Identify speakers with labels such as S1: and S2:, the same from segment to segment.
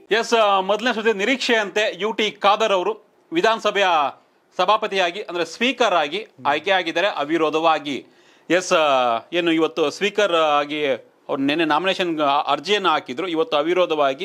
S1: S ಮೊದಲನೇ ಸುದ್ದಿ ನಿರೀಕ್ಷೆಯಂತೆ ಯು ಟಿ ಖಾದರ್ ಅವರು ವಿಧಾನಸಭೆಯ ಸಭಾಪತಿಯಾಗಿ ಅಂದ್ರೆ ಸ್ಪೀಕರ್ ಆಗಿ ಆಯ್ಕೆಯಾಗಿದ್ದಾರೆ ಅವಿರೋಧವಾಗಿ ಎಸ್ ಏನು ಇವತ್ತು ಸ್ಪೀಕರ್ ಆಗಿ ಅವ್ರು ನಿನ್ನೆ ನಾಮಿನೇಷನ್ ಅರ್ಜಿಯನ್ನು ಹಾಕಿದ್ರು ಇವತ್ತು ಅವಿರೋಧವಾಗಿ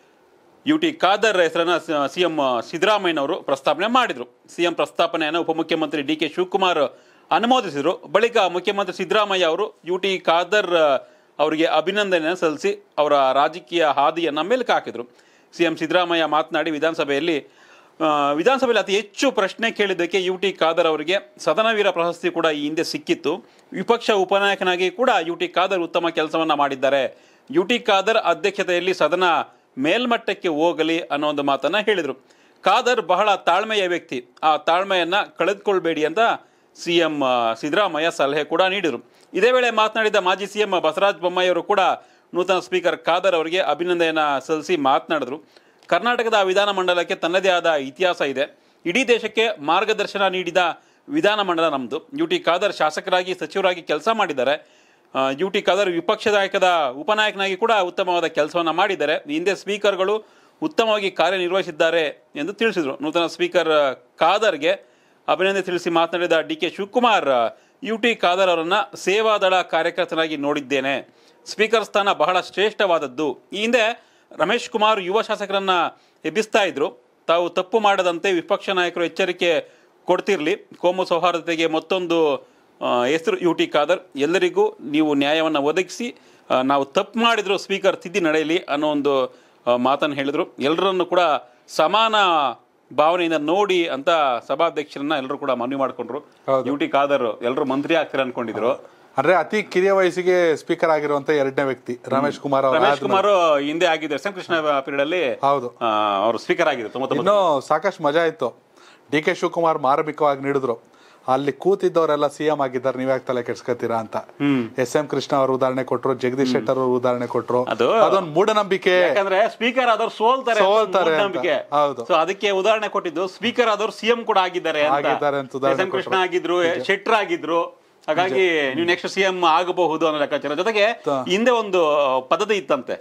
S1: ಯು ಟಿ ಖಾದರ್ ಹೆಸರನ್ನ ಸಿ ಎಂ ಸಿದ್ದರಾಮಯ್ಯನವರು ಪ್ರಸ್ತಾಪನೆ ಮಾಡಿದರು ಸಿ ಎಂ ಪ್ರಸ್ತಾಪನೆಯನ್ನು ಉಪಮುಖ್ಯಮಂತ್ರಿ ಡಿ ಕೆ ಶಿವಕುಮಾರ್ ಅನುಮೋದಿಸಿದರು ಬಳಿಕ ಮುಖ್ಯಮಂತ್ರಿ ಸಿದ್ದರಾಮಯ್ಯ ಅವರು ಯು ಟಿ ಖಾದರ್ ಅವರಿಗೆ ಅಭಿನಂದನೆ ಸಲ್ಲಿಸಿ ಅವರ ರಾಜಕೀಯ ಹಾದಿಯನ್ನು ಮೆಲುಕು ಹಾಕಿದರು ಸಿ ಎಂ ಸಿದ್ದರಾಮಯ್ಯ ಮಾತನಾಡಿ ವಿಧಾನಸಭೆಯಲ್ಲಿ ಆ, ವಿಧಾನಸಭೆಯಲ್ಲಿ ಅತಿ ಹೆಚ್ಚು ಪ್ರಶ್ನೆ ಕೇಳಿದ್ದಕ್ಕೆ ಯು ಟಿ ಖಾದರ್ ಅವರಿಗೆ ಸದನವೀರ ಪ್ರಶಸ್ತಿ ಕೂಡ ಈ ಹಿಂದೆ ಸಿಕ್ಕಿತ್ತು ವಿಪಕ್ಷ ಉಪನಾಯಕನಾಗಿ ಕೂಡ ಯು ಟಿ ಖಾದರ್ ಉತ್ತಮ ಕೆಲಸವನ್ನ ಮಾಡಿದ್ದಾರೆ ಯು ಟಿ ಖಾದರ್ ಅಧ್ಯಕ್ಷತೆಯಲ್ಲಿ ಸದನ ಮೇಲ್ಮಟ್ಟಕ್ಕೆ ಹೋಗಲಿ ಅನ್ನೋ ಒಂದು ಮಾತನ್ನ ಹೇಳಿದರು ಖಾದರ್ ಬಹಳ ತಾಳ್ಮೆಯ ವ್ಯಕ್ತಿ ಆ ತಾಳ್ಮೆಯನ್ನ ಕಳೆದುಕೊಳ್ಬೇಡಿ ಅಂತ ಸಿ ಎಂ ಸಿದ್ದರಾಮಯ್ಯ ಸಲಹೆ ಕೂಡ ನೀಡಿದರು ಇದೇ ವೇಳೆ ಮಾತನಾಡಿದ ಮಾಜಿ ಸಿಎಂ ಬಸವರಾಜ ಬೊಮ್ಮಾಯಿ ಅವರು ಕೂಡ ನೂತನ ಸ್ಪೀಕರ್ ಖಾದರ್ ಅವರಿಗೆ ಅಭಿನಂದನೆಯನ್ನ ಸಲ್ಲಿಸಿ ಮಾತನಾಡಿದರು ಕರ್ನಾಟಕದ ವಿಧಾನಮಂಡಲಕ್ಕೆ ತನ್ನದೇ ಆದ ಇತಿಹಾಸ ಇದೆ ಇಡೀ ದೇಶಕ್ಕೆ ಮಾರ್ಗದರ್ಶನ ನೀಡಿದ ವಿಧಾನಮಂಡಲ ನಮ್ಮದು ಯು ಟಿ ಖಾದರ್ ಶಾಸಕರಾಗಿ ಸಚಿವರಾಗಿ ಕೆಲಸ ಮಾಡಿದ್ದಾರೆ ಆ, ಯು ಟಿ ಖಾದರ್ ವಿಪಕ್ಷ ನಾಯಕದ ಉಪನಾಯಕನಾಗಿ ಕೂಡ ಉತ್ತಮವಾದ ಕೆಲಸವನ್ನು ಮಾಡಿದ್ದಾರೆ ಈ ಹಿಂದೆ ಸ್ಪೀಕರ್ಗಳು ಉತ್ತಮವಾಗಿ ಕಾರ್ಯನಿರ್ವಹಿಸಿದ್ದಾರೆ ಎಂದು ತಿಳಿಸಿದರು ನೂತನ ಸ್ಪೀಕರ್ ಖಾದರ್ಗೆ ಅಭಿನಂದನೆ ತಿಳಿಸಿ ಮಾತನಾಡಿದ D K Shivakumar U T Khader ಅವರನ್ನ ಸೇವಾದಳ ಕಾರ್ಯಕರ್ತನಾಗಿ ನೋಡಿದ್ದೇನೆ ಸ್ಪೀಕರ್ ಸ್ಥಾನ ಬಹಳ ಶ್ರೇಷ್ಠವಾದದ್ದು ಈ ಹಿಂದೆ ರಮೇಶ್ ಕುಮಾರ್ ಯುವ ಶಾಸಕರನ್ನ ಎಬ್ಬಿಸ್ತಾ ಇದ್ರು ತಾವು ತಪ್ಪು ಮಾಡದಂತೆ ವಿಪಕ್ಷ ನಾಯಕರು ಎಚ್ಚರಿಕೆ ಕೊಡ್ತಿರ್ಲಿ ಕೋಮು ಸೌಹಾರ್ದತೆಗೆ ಮತ್ತೊಂದು ಆ, ಹೆಸರು ಯು ಟಿ ಖಾದರ್ ಎಲ್ಲರಿಗೂ ನೀವು ನ್ಯಾಯವನ್ನು ಒದಗಿಸಿ ಆ, ನಾವು ತಪ್ಪು ಮಾಡಿದ್ರು ಸ್ಪೀಕರ್ ತಿದ್ದಿ ನಡೆಯಲಿ ಅನ್ನೋ ಒಂದು ಆ, ಮಾತನ್ನು ಹೇಳಿದರು ಎಲ್ಲರನ್ನು ಕೂಡ ಸಮಾನ ಭಾವನೆಯಿಂದ ನೋಡಿ ಅಂತ ಸಭಾಧ್ಯಕ್ಷರನ್ನ ಎಲ್ಲರೂ ಕೂಡ ಮನವಿ ಮಾಡಿಕೊಂಡ್ರು ಯು ಟಿ ಖಾದರ್ ಎಲ್ಲರೂ ಮಂತ್ರಿ ಆಗ್ತಾರೆ ಅನ್ಕೊಂಡಿದ್ರು
S2: ಅಂದ್ರೆ ಅತಿ ಕಿರಿಯ ವಯಸ್ಸಿಗೆ ಸ್ಪೀಕರ್ ಆಗಿರುವಂತ ಎರಡನೇ ವ್ಯಕ್ತಿ ರಮೇಶ್ ಕುಮಾರ್ ಅವರ
S1: ರಮೇಶ್ ಕುಮಾರ್ ಹಿಂದೆ ಆಗಿದ್ದು ಎಸ್ ಎಂ ಕೃಷ್ಣ ಪೀರಿಯಡ್ ಅಲ್ಲಿ
S2: ಹೌದು
S1: ಆ, ಅವರು ಸ್ಪೀಕರ್ ಆಗಿದ್ರು ತೊಂಬತ್ತೊಂಬತ್ತು
S2: ಇನ್ನು ಸಾಕಷ್ಟು ಮಜಾ ಇತ್ತು ಡಿ ಕೆ ಶಿವಕುಮಾರ್ ಮಾರ್ಮಿಕವಾಗಿ ನೀಡಿದ್ರು ಅಲ್ಲಿ ಕೂತಿದ್ದವರೆಲ್ಲ ಸಿಎಂ ಆಗಿದ್ದಾರೆ ನೀವ್ ಯಾಕೆ ತಲೆ ಕೆಡ್ಸ್ಕೊತೀರಾ ಅಂತ ಎಸ್ ಎಂ ಕೃಷ್ಣ ಅವರು ಉದಾಹರಣೆ ಕೊಟ್ರು ಜಗದೀಶ್ ಶೆಟ್ಟರ್ ಅವರು ಉದಾಹರಣೆ ಕೊಟ್ರು
S1: ಅದು-
S2: ಅದೊಂದು ಮೂಢನಂಬಿಕೆ
S1: ಯಾಕಂದ್ರೆ ಸ್ಪೀಕರ್ ಆದವ್ರು ಸೋಲ್ತಾರೆ ಅಂತ
S2: ಸೋಲ್ತಾರೆ ಅಂತ.
S1: ನಂಬಿಕೆ
S2: ಹೌದು.
S1: ಸೊ ಅದಕ್ಕೆ ಉದಾಹರಣೆ ಕೊಟ್ಟಿದ್ದು ಸ್ಪೀಕರ್ ಆದವ್ರು ಸಿಎಂ ಕೂಡ ಆಗಿದ್ದಾರೆ
S2: ಆಗಿದ್ದಾರೆ ಅಂತ ಉದಾಹರಣೆ
S1: ಎಸ್ ಎಂ ಕೃಷ್ಣ ಆಗಿದ್ರು ಶೆಟ್ರ್ ಆಗಿದ್ರು ಹಾಗಾಗಿ ನೀವು ನೆಕ್ಸ್ಟ್ ಸಿಎಂ ಆಗಬಹುದು ಅನ್ನೋ ಲೆಕ್ಕಾಚಾರ ಜೊತೆಗೆ ಹಿಂದೆ ಒಂದು ಪದ್ಧತಿ ಇತ್ತಂತೆ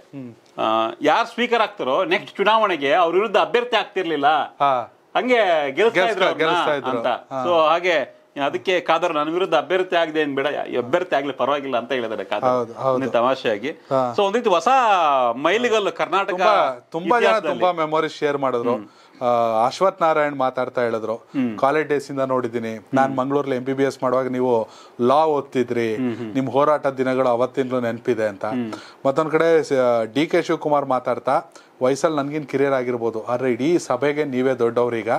S1: ಯಾರು ಸ್ಪೀಕರ್ ಆಗ್ತಾರೋ ನೆಕ್ಸ್ಟ್ ಚುನಾವಣೆಗೆ ಅವ್ರ ವಿರುದ್ಧ ಅಭ್ಯರ್ಥಿ ಆಗ್ತಿರ್ಲಿಲ್ಲ
S2: ಹಾ
S1: ಹಂಗೆ ಗೆಲ್ಸ್ತಾ
S2: ಗೆಲ್ಸ್ತಾ-
S1: ಇದ್ರು ಅವ್ರನ್ನ
S2: ಗೆಲ್ಸ್ತಾ ಇದ್ರು.
S1: ಅಂತ ಸೊ ಹಾಗೆ ಅದಕ್ಕೆ ಖಾದರ್ ನನ್ನ ವಿರುದ್ಧ ಅಭ್ಯರ್ಥಿ ಆಗಿದೆ ಏನ್ ಬೇಡ ಅಭ್ಯರ್ಥಿ ಆಗ್ಲಿ ಪರವಾಗಿಲ್ಲ ಅಂತ ಹೇಳಿದ್ದಾರೆ
S2: ಹೌದು,
S1: ಖಾದರ್
S2: ಹೌದು.
S1: ಒಂದು ತಮಾಷೆಯಾಗಿ
S2: ಹಾ.
S1: ಸೊ ಒಂದ್ ರೀತಿ ಹೊಸ ಮೈಲಿಗಲ್ಲು ಕರ್ನಾಟಕ
S2: ತುಂಬಾ ತುಂಬಾ ಜನ
S1: ಇತಿಹಾಸದಲ್ಲಿ.
S2: ತುಂಬಾ ಮೆಮೊರೀಸ್ ಶೇರ್ ಮಾಡಿದ್ರು ಆ, ಅಶ್ವಥ್ ನಾರಾಯಣ್ ಮಾತಾಡ್ತಾ ಹೇಳಿದ್ರು ಕಾಲೇಜ್ ಡೇಸ್ ಇಂದ ನೋಡಿದೀನಿ ನಾನ್ ಮಂಗಳೂರಲ್ಲಿ ಎಂ ಬಿ ಬಿ ಎಸ್ ಮಾಡುವಾಗ ನೀವು ಲಾ ಓದ್ತಿದ್ರಿ ನಿಮ್ ಹೋರಾಟದ ದಿನಗಳು ಅವತ್ತಿಂದಲೂ ನೆನಪಿದೆ ಅಂತ ಮತ್ತೊಂದ್ ಕಡೆ ಡಿ ಕೆ ಶಿವಕುಮಾರ್ ಮಾತಾಡ್ತಾ ವಯಸ್ಸಲ್ಲಿ ನನ್ಗಿನ್ ಕಿರಿಯರ್ ಆಗಿರ್ಬೋದು ಆದ್ರೆ ಇಡೀ ಸಭೆಗೆ ನೀವೇ ದೊಡ್ಡವ್ರೀಗ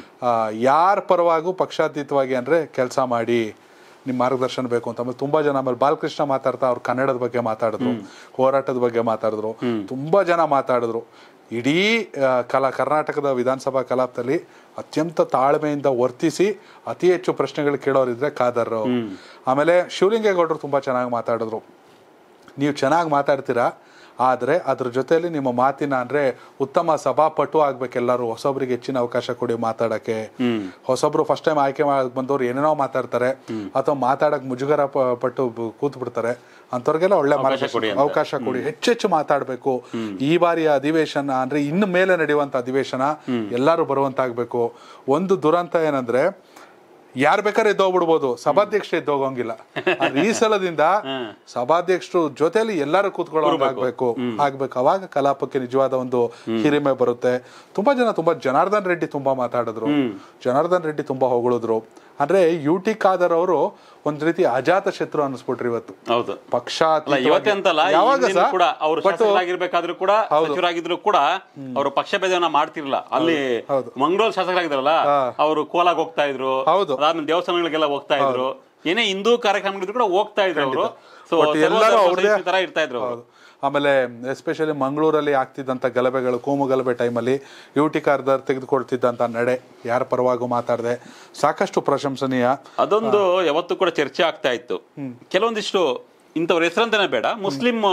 S2: ಯಾರ ಪರವಾಗೂ ಪಕ್ಷಾತೀತವಾಗಿ ಅಂದ್ರೆ ಕೆಲಸ ಮಾಡಿ ನಿಮ್ ಮಾರ್ಗದರ್ಶನ ಬೇಕು ಅಂತ ಆಮೇಲೆ ತುಂಬಾ ಜನ ಆಮೇಲೆ ಬಾಲಕೃಷ್ಣ ಮಾತಾಡ್ತಾ ಅವ್ರು ಕನ್ನಡದ ಬಗ್ಗೆ ಮಾತಾಡಿದ್ರು ಹೋರಾಟದ ಬಗ್ಗೆ ಮಾತಾಡಿದ್ರು ತುಂಬಾ ಜನ ಮಾತಾಡಿದ್ರು ಇಡೀ ಆ, ಕಲಾ ಕರ್ನಾಟಕದ ವಿಧಾನಸಭಾ ಕಲಾಪದಲ್ಲಿ ಅತ್ಯಂತ ತಾಳ್ಮೆಯಿಂದ ವರ್ತಿಸಿ ಅತಿ ಹೆಚ್ಚು ಪ್ರಶ್ನೆಗಳು ಕೇಳೋರಿದ್ರೆ ಖಾದರ್ ಆಮೇಲೆ ಶಿವಲಿಂಗೇಗೌಡರು ತುಂಬಾ ಚೆನ್ನಾಗಿ ಮಾತಾಡಿದ್ರು ನೀವು ಚೆನ್ನಾಗಿ ಮಾತಾಡ್ತೀರಾ ಆದರೆ ಅದ್ರ ಜೊತೆಯಲ್ಲಿ ನಿಮ್ಮ ಮಾತಿನ ಅಂದ್ರೆ ಉತ್ತಮ ಸಭಾಪಟು ಆಗ್ಬೇಕೆಲ್ಲರೂ ಹೊಸೊಬ್ರಿಗೆ ಹೆಚ್ಚಿನ ಅವಕಾಶ ಕೊಡಿ ಮಾತಾಡಕ್ಕೆ ಹೊಸೊಬ್ರು ಫಸ್ಟ್ ಟೈಮ್ ಆಯ್ಕೆ ಮಾಡಿ ಬಂದವ್ರು ಏನೇನೋ ಮಾತಾಡ್ತಾರೆ ಅಥವಾ ಮಾತಾಡಕ್ ಮುಜುಗರ ಪ- ಪಟ್ಟು ಬ- ಕೂತ್ ಬಿಡ್ತಾರೆ ಅಂತವ್ರಿಗೆಲ್ಲ ಒಳ್ಳೆ ಮಾರ್ಗದರ್ಶನ
S1: ಕೊಡಿ ಅಂತ.
S2: ಅವಕಾಶ ಕೊಡಿ ಹೆಚ್ಚೆಚ್ಚು ಮಾತಾಡಬೇಕು ಈ ಬಾರಿಯ ಅಧಿವೇಶನ ಅಂದ್ರೆ ಇನ್ನು ಮೇಲೆ ನಡೆಯುವಂತ ಅಧಿವೇಶನ ಎಲ್ಲರೂ ಬರುವಂತಾಗ್ಬೇಕು ಒಂದು ದುರಂತ ಏನಂದ್ರೆ ಯಾರ್ ಬೇಕಾದ್ರೆ ಎದ್ದೋಗ್ಬಿಡ್ಬೋದು ಸಭಾಧ್ಯಕ್ಷ ಎದ್ದೋಗಂಗಿಲ್ಲ ಆದ್ರೆ ಈ ಸಲದಿಂದ ಸಭಾಧ್ಯಕ್ಷರು ಜೊತೆಲಿ ಎಲ್ಲರೂ ಕೂತ್ಕೊಳ್ಳೋಂಗ್ ಆಗ್ಬೇಕು ಆಗ್ಬೇಕು ಅವಾಗ ಕಲಾಪಕ್ಕೆ ನಿಜವಾದ ಒಂದು ಹಿರಿಮೆ ಬರುತ್ತೆ ತುಂಬಾ ಜನ ತುಂಬಾ ಜನಾರ್ದನ್ ರೆಡ್ಡಿ ತುಂಬಾ ಮಾತಾಡಿದ್ರು ಜನಾರ್ದನ್ ರೆಡ್ಡಿ ತುಂಬಾ ಹೊಗಳಿದ್ರು ಅಂದ್ರೆ ಯು ಟಿ ಖಾದರ್ ಅವರು ಒಂದ್ ರೀತಿ ಅಜಾತ ಶತ್ರು ಅನ್ಸ್ಬಿಟ್ರು ಇವತ್ತು
S1: ಹೌದು
S2: ಪಕ್ಷ
S1: ಅಲ್ಲ ಇವತ್ತೇ ಅಂತಲ್ಲ
S2: ಯಾವಾಗ
S1: ಹಿಂದಿನ
S2: ಸರ್?
S1: ಕೂಡ ಅವರು
S2: But-
S1: ಶಾಸಕರಾಗಿರ್ಬೇಕಾದ್ರೂ ಕೂಡ ಸಚಿವರಾಗಿದ್ರು ಕೂಡ ಅವರು ಪಕ್ಷ ಭೇದವನ್ನ ಮಾಡ್ತಿರ್ಲಿಲ್ಲ ಅಲ್ಲಿ
S2: ಹೌದು.
S1: ಮಂಗಳೂರು ಶಾಸಕರಾಗಿದ್ರಲ್ಲ ಅವರು ಕೋಲಾಗ್ ಹೋಗ್ತಾ ಇದ್ರು
S2: ಹೌದು.
S1: ಅದಾದ್ಮೇಲೆ ದೇವಸ್ಥಾನಗಳಿಗೆಲ್ಲ ಹೋಗ್ತಾ ಇದ್ರು ಏನೇ ಹಿಂದೂ ಕಾರ್ಯಕ್ರಮಗಳಿದ್ರು ಕೂಡ ಹೋಗ್ತಾ ಇದ್ರು ಅವರು ಸೊ
S2: But ಎಲ್ಲರೂ ಅವ್ರದೇ-
S1: ತರ ಇರ್ತಾ ಇದ್ರು ಅವರು
S2: ಹೌದು. ಆಮೇಲೆ ಎಸ್ಪೆಷಲಿ ಮಂಗಳೂರಲ್ಲಿ ಆಗ್ತಿದ್ದಂಥ ಗಲಭೆಗಳು ಕೋಮು ಗಲಭೆ ಟೈಮಲ್ಲಿ ಯು ಟಿ ಖಾದರ್ ತೆಗೆದುಕೊಳ್ತಿದ್ದಂಥ ನಡೆ ಯಾರ ಪರವಾಗೂ ಮಾತಾಡದೆ ಸಾಕಷ್ಟು ಪ್ರಶಂಸನೀಯ
S1: ಅದೊಂದು ಯಾವತ್ತೂ ಕೂಡ ಚರ್ಚೆ ಆಗ್ತಾ ಇತ್ತು ಕೆಲವೊಂದಿಷ್ಟು ಇಂಥವ್ರ ಹೆಸರಂತಾನೆ ಬೇಡ ಮುಸ್ಲಿಂ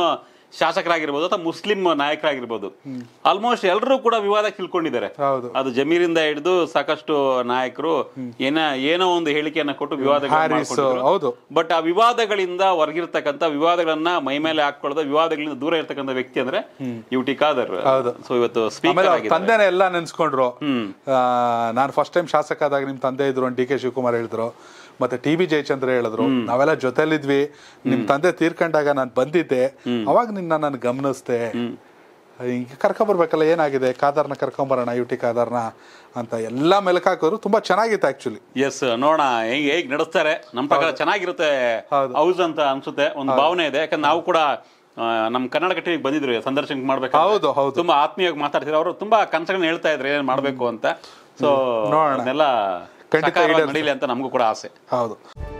S1: ಶಾಸಕರಾಗಿರ್ಬೋದು ಅಥವಾ ಮುಸ್ಲಿಂ ನಾಯಕರಾಗಿರ್ಬೋದು ಆಲ್ಮೋಸ್ಟ್ ಎಲ್ಲರೂ ಕೂಡ ವಿವಾದ ತಿಳ್ಕೊಂಡಿದ್ದಾರೆ
S2: ಹೌದು
S1: ಅದು ಜಮೀರಿಂದ ಹಿಡಿದು ಸಾಕಷ್ಟು ನಾಯಕರು ಏನ ಏನೋ ಒಂದು ಹೇಳಿಕೆಯನ್ನ ಕೊಟ್ಟು
S2: ಹ್ಯಾರಿಸ್
S1: ವಿವಾದ
S2: ಹೌದು
S1: ಬಟ್ ಆ ವಿವಾದಗಳಿಂದ ಹೊರಗಿರ್ತಕ್ಕಂಥ ವಿವಾದಗಳನ್ನ ಮೈ ಮೇಲೆ ಹಾಕೊಳ್ಳೋದು ವಿವಾದಗಳಿಂದ ದೂರ ಇರ್ತಕ್ಕಂಥ ವ್ಯಕ್ತಿ ಅಂದ್ರೆ ಯು ಟಿ ಖಾದರ್ ಸೊ ಇವತ್ತು
S2: ಆಮೇಲೆ
S1: ಸ್ಪೀಕರ್
S2: ಅವ್ರ
S1: ಆಗಿದ್ದಾರೆ
S2: ತಂದೆನೇ ಎಲ್ಲ ನೆನ್ಸ್ಕೊಂಡ್ರು ನಾನು ಫಸ್ಟ್ ಟೈಮ್ ಶಾಸಕ ಆದಾಗ ನಿಮ್ ತಂದೆ ಇದ್ರು ಡಿ ಕೆ ಶಿವಕುಮಾರ್ ಹೇಳಿದ್ರು ಮತ್ತೆ ಟಿ ಬಿ ಜಯಚಂದ್ರ ಹೇಳಿದ್ರು ನಾವೆಲ್ಲ ಜೊತೆಲಿದ್ವಿ ನಿಮ್ ತಂದೆ ತೀರ್ಕೊಂಡಾಗ ನಾನು ಬಂದಿದ್ದೆ ಅವಾಗ ನಿನ್ನ ನಾನು ಗಮನಿಸ್ದೆ ಹಿಂಗೆ ಕರ್ಕೊಂಬರ್ಬೇಕಲ್ಲ ಏನಾಗಿದೆ ಕಾದರ್ನ ಕರ್ಕೊಂಬರೋಣ ಯು ಟಿ ಕಾದರ್ನ ಅಂತ ಎಲ್ಲ ಮೆಲುಕು ಹಾಕಿದ್ರು ತುಂಬಾ ಚೆನ್ನಾಗಿತ್ತು ಆಕ್ಚುಲಿ
S1: ಎಸ್ ನೋಡೋಣ ಹೇಗೆ ಹೇಗ್ ನಡೆಸ್ತಾರೆ ನಮ್ಮ ಪ್ರಕಾರ ಚೆನ್ನಾಗಿರುತ್ತೆ
S2: ಹೌದು.
S1: ಹೌಸ್ ಅಂತ ಅನ್ಸುತ್ತೆ ಒಂದು ಭಾವನೆ ಇದೆ ಯಾಕಂದ್ರೆ ನಾವು ಕೂಡ ಆ, ನಮ್ ಕನ್ನಡ ಟಿವಿಗೆ ಬಂದಿದ್ರು ಸಂದರ್ಶನ ಮಾಡ್ಬೇಕು
S2: ಹೌದು, ಹೌದು.
S1: ತುಂಬಾ ಆತ್ಮೀಯವಾಗಿ ಮಾತಾಡ್ತಿದ್ರು ಅವರು ತುಂಬಾ ಕನಸುಗಳನ್ನ ಹೇಳ್ತಾ ಇದ್ರು ಏನ್ ಮಾಡ್ಬೇಕು ಅಂತ ಸೊ
S2: ನೋಡೋಣ.
S1: ಅದನ್ನೆಲ್ಲ
S2: ಖಂಡಿತ
S1: ಸಾಕಾರವಾಗಿ
S2: ಈಡೇರಿಸ್ತಾರೆ.
S1: ನಡೀಲಿ ಅಂತ ನಮಗೂ ಕೂಡ ಆಸೆ
S2: ಹೌದು